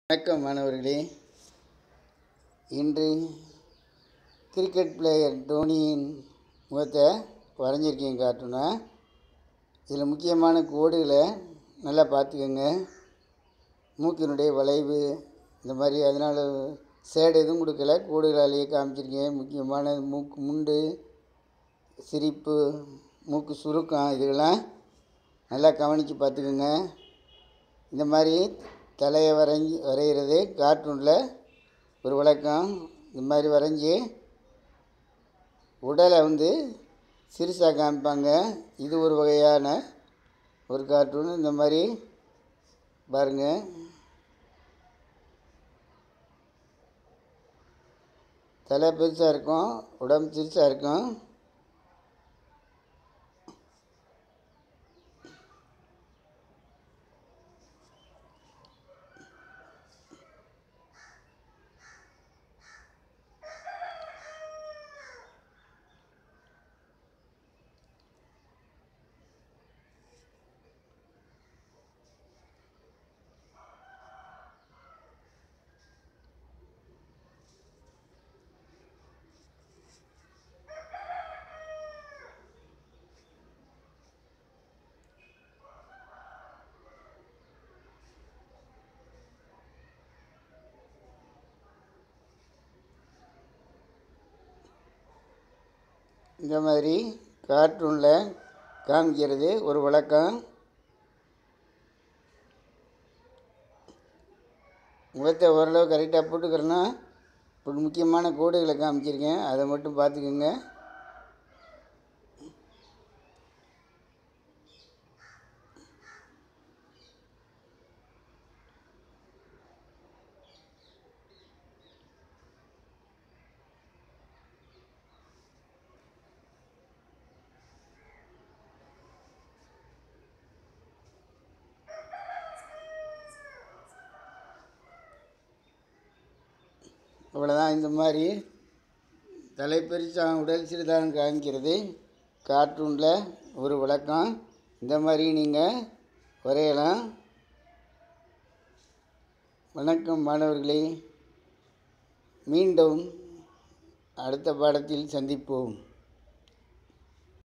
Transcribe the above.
வணக்கம் மாணவர்களே இன்று கிரிக்கெட் பிளேயர் டோனியின் முகத்தை வரைஞ்சிருக்கீங்க கார்ட்டூனா இதில் முக்கியமான கோடுகளை நல்லா பார்த்துக்கோங்க மூக்கினுடைய வளைவு இந்த மாதிரி அதனால் சேடு எதுவும் கொடுக்கல கோடுகளாலேயே காமிச்சிருக்கேன் முக்கியமான மூக்கு முண்டு சிரிப்பு மூக்கு சுருக்கம் இதுகளாம் நல்லா கவனித்து பார்த்துக்குங்க இந்த மாதிரி தலையை வரைஞ்சி வரைகிறது கார்ட்டூனில் ஒரு வழக்கம் இந்த மாதிரி வரைஞ்சி உடலை வந்து சிறுசாக காமிப்பாங்க இது ஒரு வகையான ஒரு கார்ட்டூன் இந்த மாதிரி பாருங்கள் தலை பெருசாக இருக்கும் உடம்பு சிறுசாக இருக்கும் இந்த மாதிரி கார்ட்டூனில் காமிக்கிறது ஒரு வழக்கம் முகத்தை ஓரளவு கரெக்டாக போட்டுக்கிறேன்னா இப்போ முக்கியமான கோடுகளை காமிச்சிருக்கேன் அதை மட்டும் பார்த்துக்குங்க அவ்வளோதான் இந்த மாதிரி தலை பெருசாக உடல் சிறிதாக காமிக்கிறது கார்ட்டூனில் ஒரு விளக்கம் இந்த மாதிரி நீங்கள் வரையலாம் வணக்கம் மாணவர்களே மீண்டும் அடுத்த பாடத்தில் சந்திப்போம்